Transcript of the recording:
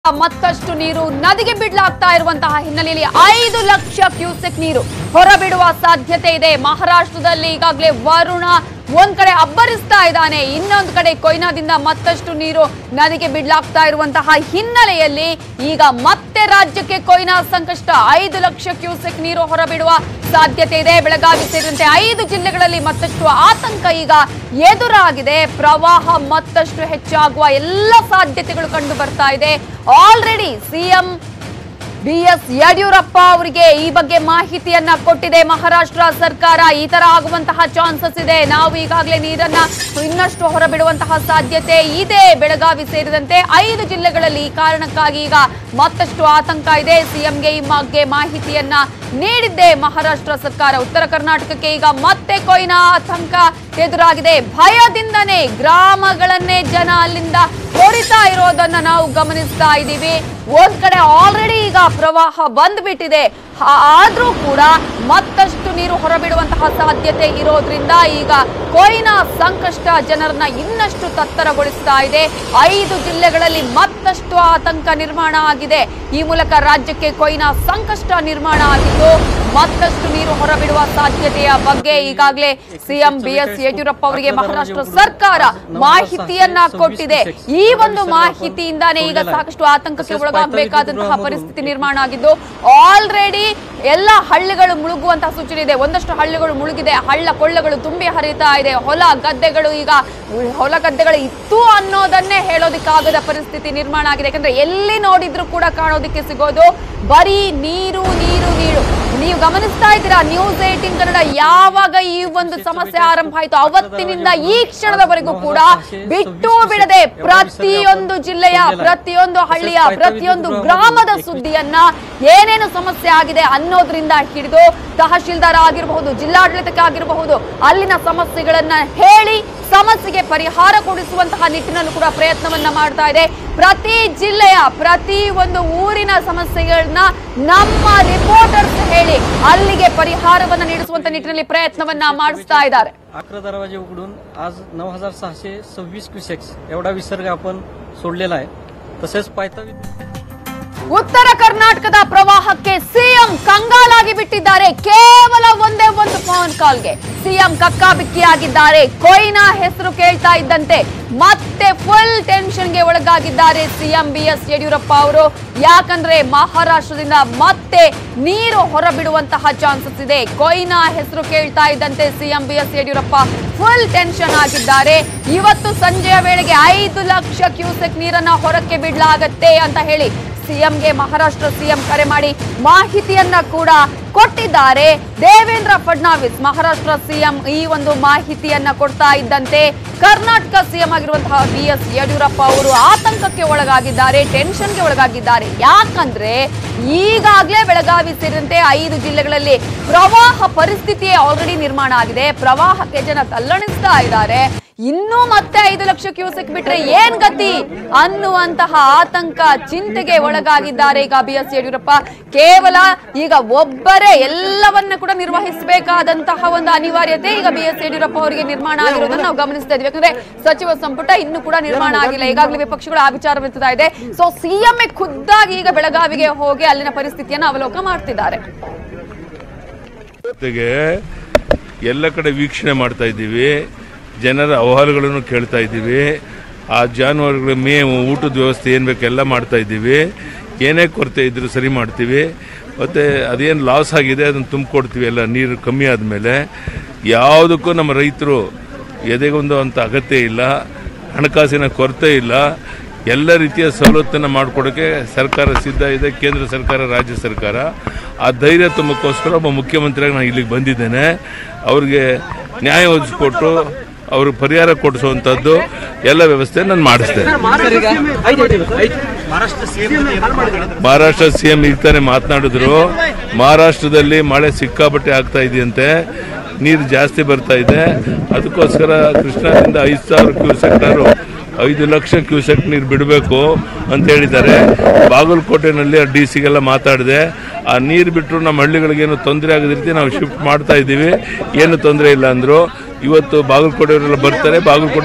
ಮತ್ತಷ್ಟು ನೀರು ನದಿಗೆ ಬಿಡ್ಲಾಗ್ತಾ ಇರುವಂತಹ ಹಿನ್ನೆಲೆಯಲ್ಲಿ ಐದು ಲಕ್ಷ ಕ್ಯೂಸೆಕ್ ನೀರು ಹೊರಬಿಡುವ ಸಾಧ್ಯತೆ ಇದೆ ಮಹಾರಾಷ್ಟ್ರದಲ್ಲಿ ಈಗಾಗಲೇ ವರುಣ ಒಂದ್ ಕಡೆ ಅಬ್ಬರಿಸ್ತಾ ಇದ್ದಾನೆ ಇನ್ನೊಂದು ಕಡೆ ಕೊಯ್ನಾದಿಂದ ಮತ್ತಷ್ಟು ನೀರು ನದಿಗೆ ಬಿಡ್ಲಾಗ್ತಾ ಇರುವಂತಹ ಹಿನ್ನೆಲೆಯಲ್ಲಿ ಈಗ ಮತ್ತೆ ರಾಜ್ಯಕ್ಕೆ ಕೊಯ್ನಾ ಸಂಕಷ್ಟ ಐದು ಲಕ್ಷ ಕ್ಯೂಸೆಕ್ ನೀರು ಹೊರಬಿಡುವ ಸಾಧ್ಯತೆ ಇದೆ ಬೆಳಗಾವಿ ಸೇರಿದಂತೆ ಐದು ಜಿಲ್ಲೆಗಳಲ್ಲಿ ಮತ್ತಷ್ಟು ಆತಂಕ ಈಗ ಎದುರಾಗಿದೆ ಪ್ರವಾಹ ಮತ್ತಷ್ಟು ಹೆಚ್ಚಾಗುವ ಎಲ್ಲ ಸಾಧ್ಯತೆಗಳು ಕಂಡು ಬರ್ತಾ ಇದೆ already CM B S Yediyurappa ಅವರಿಗೆ ಈ ಬಗ್ಗೆ ಮಾಹಿತಿಯನ್ನ ಕೊಟ್ಟಿದೆ ಮಹಾರಾಷ್ಟ್ರ ಸರ್ಕಾರ ಈ ತರ ಆಗುವಂತಹ ಚಾನ್ಸಸ್ ಇದೆ ನಾವು ಈಗಾಗಲೇ ನೀರನ್ನ ಇನ್ನಷ್ಟು ಹೊರಬಿಡುವಂತಹ ಸಾಧ್ಯತೆ ಇದೆ ಬೆಳಗಾವಿ ಸೇರಿದಂತೆ ಐದು ಜಿಲ್ಲೆಗಳಲ್ಲಿ ಈ ಕಾರಣಕ್ಕಾಗಿ ಈಗ ಮತ್ತಷ್ಟು ಆತಂಕ ಇದೆ ಸಿಎಂಗೆ ಈ ಬಗ್ಗೆ ಮಾಹಿತಿಯನ್ನ ನೀಡಿದ್ದೆ ಮಹಾರಾಷ್ಟ್ರ ಸರ್ಕಾರ ಉತ್ತರ ಕರ್ನಾಟಕಕ್ಕೆ ಈಗ ಮತ್ತೆ ಕೊಯ್ನಾ ಆತಂಕ ಎದುರಾಗಿದೆ ಭಯದಿಂದನೇ ಗ್ರಾಮಗಳನ್ನೇ ಜನ ಅಲ್ಲಿಂದ ಹೊರಿತಾ ಇರೋದನ್ನ ನಾವು ಗಮನಿಸ್ತಾ ಇದ್ದೀವಿ ಒಂದ್ ಕಡೆ ಆಲ್ರೆಡಿ ಈಗ ಪ್ರವಾಹ ಬಂದ್ಬಿಟ್ಟಿದೆ ಆ- ಆದ್ರೂ ಕೂಡ ಮತ್ತಷ್ಟು ನೀರು ಹೊರಬಿಡುವಂತಹ ಸಾಧ್ಯತೆ ಇರೋದ್ರಿಂದ ಈಗ ಕೊಯ್ನಾ ಸಂಕಷ್ಟ ಜನರನ್ನ ಇನ್ನಷ್ಟು ತತ್ತರಗೊಳಿಸ್ತಾ ಇದೆ ಐದು ಜಿಲ್ಲೆಗಳಲ್ಲಿ ಮತ್ತಷ್ಟು ಆತಂಕ ನಿರ್ಮಾಣ ಆಗಿದೆ ಈ ಮೂಲಕ ರಾಜ್ಯಕ್ಕೆ ಕೊಯ್ನಾ ಸಂಕಷ್ಟ ನಿರ್ಮಾಣ ಆಗಿದ್ದು ಮತ್ತಷ್ಟು ನೀರು ಹೊರಬಿಡುವ ಸಾಧ್ಯತೆಯ ಬಗ್ಗೆ ಈಗಾಗಲೇ ಸಿಎಂ ಬಿ ಎಸ್ ಯಡಿಯೂರಪ್ಪ ಅವರಿಗೆ ಮಹಾರಾಷ್ಟ್ರ ಸರ್ಕಾರ ಮಾಹಿತಿಯನ್ನ ಕೊಟ್ಟಿದೆ ಈ ಒಂದು ಮಾಹಿತಿಯಿಂದಾನೇ ಈಗ ಸಾಕಷ್ಟು ಆತಂಕಕ್ಕೆ ಒಳಗಾಗಬೇಕಾದಂತಹ ಪರಿಸ್ಥಿತಿ ನಿರ್ಮಾಣ ಆಗಿದ್ದು ಆಲ್ರೆಡಿ ಎಲ್ಲ ಹಳ್ಳಿಗಳು ಮುಳುಗುವಂತಹ ಸೂಚನೆ ಇದೆ ಒಂದಷ್ಟು ಹಳ್ಳಿಗಳು ಮುಳುಗಿದೆ ಹಳ್ಳ ಕೊಳ್ಳಗಳು ತುಂಬಿ ಹರಿತಾ ಇದೆ ಹೊಲ ಗದ್ದೆಗಳು ಈಗ ಹೊಲ ಗದ್ದೆಗಳು ಇತ್ತು ಅನ್ನೋದನ್ನೇ ಹೇಳೋದಿಕ್ಕಾಗದ ಪರಿಸ್ಥಿತಿ ನಿರ್ಮಾಣ ಆಗಿದೆ ಯಾಕಂದ್ರೆ ಎಲ್ಲಿ ನೋಡಿದ್ರು ಕೂಡ ಕಾಣೋದಿಕ್ಕೆ ಸಿಗೋದು ಬರೀ ನೀರು ನೀರು ನೀರು ನೀವು ಗಮನಿಸ್ತಾ ಇದ್ದೀರಾ ನ್ಯೂಸ್ ಏಟಿನ್ ಕನ್ನಡ ಯಾವಾಗ ಈ ಒಂದು ಸಮಸ್ಯೆ ಆರಂಭ ಆಯ್ತು ಅವತ್ತಿನಿಂದ ಈ ಕ್ಷಣದವರೆಗೂ ಕೂಡ ಬಿಟ್ಟು ಬಿಡದೆ ಪ್ರತಿಯೊಂದು ಜಿಲ್ಲೆಯ ಪ್ರತಿಯೊಂದು ಹಳ್ಳಿಯ ಪ್ರತಿಯೊಂದು ಗ್ರಾಮದ ಸುದ್ದಿಯನ್ನ ಏನೇನು ಸಮಸ್ಯೆ ಆಗಿದೆ ಅನ್ನೋದ್ರಿಂದ ಹಿಡಿದು ತಹಶೀಲ್ದಾರ್ ಆಗಿರಬಹುದು ಜಿಲ್ಲಾಡಳಿತಕ್ಕೆ ಆಗಿರಬಹುದು ಅಲ್ಲಿನ ಸಮಸ್ಯೆಗಳನ್ನ ಹೇಳಿ ಸಮಸ್ಯೆಗೆ ಪರಿಹಾರ ಕೊಡಿಸುವಂತಹ ನಿಟ್ಟಿನಲ್ಲೂ ಕೂಡ ಪ್ರಯತ್ನವನ್ನ ಮಾಡ್ತಾ ಇದೆ ಪ್ರತಿ ಜಿಲ್ಲೆಯ ಪ್ರತಿ ಒಂದು ಊರಿನ ಸಮಸ್ಯೆಗಳನ್ನ ನಮ್ಮ ರಿಪೋರ್ಟರ್ಸ್ ಹೇಳಿ ಅಲ್ಲಿಗೆ ಪರಿಹಾರವನ್ನ ನೀಡಿಸುವಂತ ನಿಟ್ಟಿನಲ್ಲಿ ಪ್ರಯತ್ನವನ್ನ ಮಾಡಿಸ್ತಾ ಇದ್ದಾರೆ अकरा दरवाजे उघडून आज नऊ हजार सहाशे सव्वीस क्युसेक्स एवढा विसर्ग आपण सोडलेला आहे तसेच पायथावी ಉತ್ತರ ಕರ್ನಾಟಕದ ಪ್ರವಾಹಕ್ಕೆ ಸಿಎಂ ಕಂಗಾಲಾಗಿ ಬಿಟ್ಟಿದ್ದಾರೆ ಕೇವಲ ಒಂದೇ ಒಂದು ಫೋನ್ ಕಾಲ್ಗೆ ಸಿಎಂ ಕಕ್ಕಾಬಿಕ್ಕಿಯಾಗಿದ್ದಾರೆ ಕೊಯ್ನಾ ಹೆಸರು ಕೇಳ್ತಾ ಇದ್ದಂತೆ ಮತ್ತೆ ಫುಲ್ ಟೆನ್ಷನ್ಗೆ ಒಳಗಾಗಿದ್ದಾರೆ ಸಿಎಂ ಬಿ ಎಸ್ ಯಡಿಯೂರಪ್ಪ ಅವರು ಯಾಕಂದ್ರೆ ಮಹಾರಾಷ್ಟ್ರದಿಂದ ಮತ್ತೆ ನೀರು ಹೊರಬಿಡುವಂತಹ ಚಾನ್ಸಸ್ ಇದೆ ಕೊಯ್ನಾ ಹೆಸರು ಕೇಳ್ತಾ ಇದ್ದಂತೆ CM B S Yediyurappa full tension ಆಗಿದ್ದಾರೆ ಇವತ್ತು ಸಂಜೆಯ ವೇಳೆಗೆ ಐದು ಲಕ್ಷ ಕ್ಯೂಸೆಕ್ ನೀರನ್ನ ಹೊರಕ್ಕೆ ಬಿಡ್ಲಾಗತ್ತೆ ಅಂತ ಹೇಳಿ ಸಿಎಂಗೆ ಮಹಾರಾಷ್ಟ್ರ ಸಿಎಂ ಕರೆ ಮಾಡಿ ಮಾಹಿತಿಯನ್ನ ಕೂಡ ಕೊಟ್ಟಿದ್ದಾರೆ ದೇವೇಂದ್ರ ಫಡ್ನಾವಿಸ್ ಮಹಾರಾಷ್ಟ್ರ ಸಿಎಂ ಈ ಒಂದು ಮಾಹಿತಿಯನ್ನ ಕೊಡ್ತಾ ಇದ್ದಂತೆ ಕರ್ನಾಟಕ ಸಿಎಂ ಆಗಿರುವಂತಹ ಬಿ ಎಸ್ ಯಡಿಯೂರಪ್ಪ ಅವರು ಆತಂಕಕ್ಕೆ ಒಳಗಾಗಿದ್ದಾರೆ ಟೆನ್ಷನ್ಗೆ ಒಳಗಾಗಿದ್ದಾರೆ ಯಾಕಂದ್ರೆ ಈಗಾಗಲೇ ಬೆಳಗಾವಿ ಸೇರಿದಂತೆ ಐದು ಜಿಲ್ಲೆಗಳಲ್ಲಿ ಪ್ರವಾಹ ಪರಿಸ್ಥಿತಿಯೇ ಆಲ್ರೆಡಿ ನಿರ್ಮಾಣ ಆಗಿದೆ ಪ್ರವಾಹಕ್ಕೆ ಜನ ತಲ್ಲಣಿಸ್ತಾ ಇದ್ದಾರೆ ಇನ್ನೂ ಮತ್ತೆ ಐದು ಲಕ್ಷ ಕ್ಯೂಸೆಕ್ ಬಿಟ್ರೆ ಏನ್ ಗತಿ ಅನ್ನುವಂತಹ ಆತಂಕ ಚಿಂತೆಗೆ ಒಳಗಾಗಿದ್ದಾರೆ ಈಗ ಬಿ ಎಸ್ ಯಡಿಯೂರಪ್ಪ ಕೇವಲ ಈಗ ಒಬ್ಬರೇ ಎಲ್ಲವನ್ನ ಕೂಡ ನಿರ್ವಹಿಸಬೇಕಾದಂತಹ ಒಂದು ಅನಿವಾರ್ಯತೆ ಈಗ ಬಿ ಎಸ್ ಯಡಿಯೂರಪ್ಪ ಅವರಿಗೆ ನಿರ್ಮಾಣ ಆಗಿರೋದನ್ನ ನಾವು ಗಮನಿಸ್ತಾ ಇದ್ವಿ ಯಾಕಂದ್ರೆ ಸಚಿವ ಸಂಪುಟ ಇನ್ನೂ ಕೂಡ ನಿರ್ಮಾಣ ಆಗಿಲ್ಲ ಈಗಾಗಲೇ ವಿಪಕ್ಷಗಳು ಆ ವಿಚಾರ ಎತ್ತುತ್ತಾ ಇದೆ ಸೊ ಸಿಎಂ ಖುದ್ದಾಗಿ ಈಗ ಬೆಳಗಾವಿಗೆ ಹೋಗಿ ಅಲ್ಲಿನ ಪರಿಸ್ಥಿತಿಯನ್ನು ಅವಲೋಕನ ಮಾಡ್ತಿದ್ದಾರೆ ಜೊತೆಗೆ ಎಲ್ಲ ಕಡೆ ವೀಕ್ಷಣೆ ಮಾಡ್ತಾ ಇದ್ದೀವಿ ಜನರ ಅಹವಾಲುಗಳನ್ನು ಕೇಳ್ತಾ ಇದ್ದೀವಿ ಆ ಜಾನುವಾರುಗಳ ಮೇವು ಊಟದ ವ್ಯವಸ್ಥೆ ಏನು ಬೇಕು ಎಲ್ಲ ಮಾಡ್ತಾ ಇದ್ದೀವಿ ಏನೇ ಕೊರತೆ ಇದ್ರೂ ಸರಿ ಮಾಡ್ತೀವಿ ಮತ್ತು ಅದೇನು ಲಾಸ್ ಆಗಿದೆ ಅದನ್ನು ತುಂಬಿಕೊಡ್ತೀವಿ ಎಲ್ಲ ನೀರು ಕಮ್ಮಿ ಆದಮೇಲೆ ಯಾವುದಕ್ಕೂ ನಮ್ಮ ರೈತರು ಎದೆಗೊಂದು ಅಂತ ಅಗತ್ಯ ಇಲ್ಲ ಹಣಕಾಸಿನ ಕೊರತೆ ಇಲ್ಲ ಎಲ್ಲ ರೀತಿಯ ಸವಲತ್ತನ್ನು ಮಾಡಿಕೊಡೋಕ್ಕೆ ಸರ್ಕಾರ ಸಿದ್ಧ ಇದೆ ಕೇಂದ್ರ ಸರ್ಕಾರ ರಾಜ್ಯ ಸರ್ಕಾರ ಆ ಧೈರ್ಯ ತುಂಬಕ್ಕೋಸ್ಕರ ಒಬ್ಬ ಮುಖ್ಯಮಂತ್ರಿಯಾಗಿ ನಾನು ಇಲ್ಲಿಗೆ ಬಂದಿದ್ದೇನೆ ಅವ್ರಿಗೆ ನ್ಯಾಯ ಒದಗಿಸ್ಕೊಟ್ಟು ಅವ್ರಿಗೆ ಪರಿಹಾರ ಕೊಡಿಸುವಂಥದ್ದು ಎಲ್ಲ ವ್ಯವಸ್ಥೆ ನಾನು ಮಾಡಿಸ್ತೇನೆ ಮಹಾರಾಷ್ಟ್ರ ಸಿಎಂ ಈಗ ತಾನೇ ಮಾತನಾಡಿದ್ರು ಮಹಾರಾಷ್ಟ್ರದಲ್ಲಿ ಮಳೆ ಸಿಕ್ಕಾಪಟ್ಟೆ ಆಗ್ತಾ ಇದೆಯಂತೆ ನೀರು ಜಾಸ್ತಿ ಬರ್ತಾ ಇದೆ ಅದಕ್ಕೋಸ್ಕರ ಕೃಷ್ಣಾದಿಂದ ಐದು ಸಾವಿರ ಕ್ಯೂಸೆಕ್ಟಾರು ಐದು ಲಕ್ಷ ಕ್ಯೂಸೆಕ್ ನೀರು ಬಿಡಬೇಕು ಅಂತ ಹೇಳಿದ್ದಾರೆ ಬಾಗಲಕೋಟೆನಲ್ಲಿ ಡಿ ಸಿಗೆಲ್ಲ ಮಾತಾಡಿದೆ ಆ ನೀರು ಬಿಟ್ಟರು ನಮ್ಮ ಹಳ್ಳಿಗಳಿಗೇನು ತೊಂದರೆ ಆಗದ ರೀತಿ ನಾವು ಶಿಫ್ಟ್ ಮಾಡ್ತಾ ಇದ್ದೀವಿ ಏನು ತೊಂದರೆ ಇಲ್ಲ ಅಂದರು ಇವತ್ತು ಬಾಗಲಕೋಟೆಯವರೆಲ್ಲ ಬರ್ತಾರೆ ಬಾಗಲಕೋಟೆ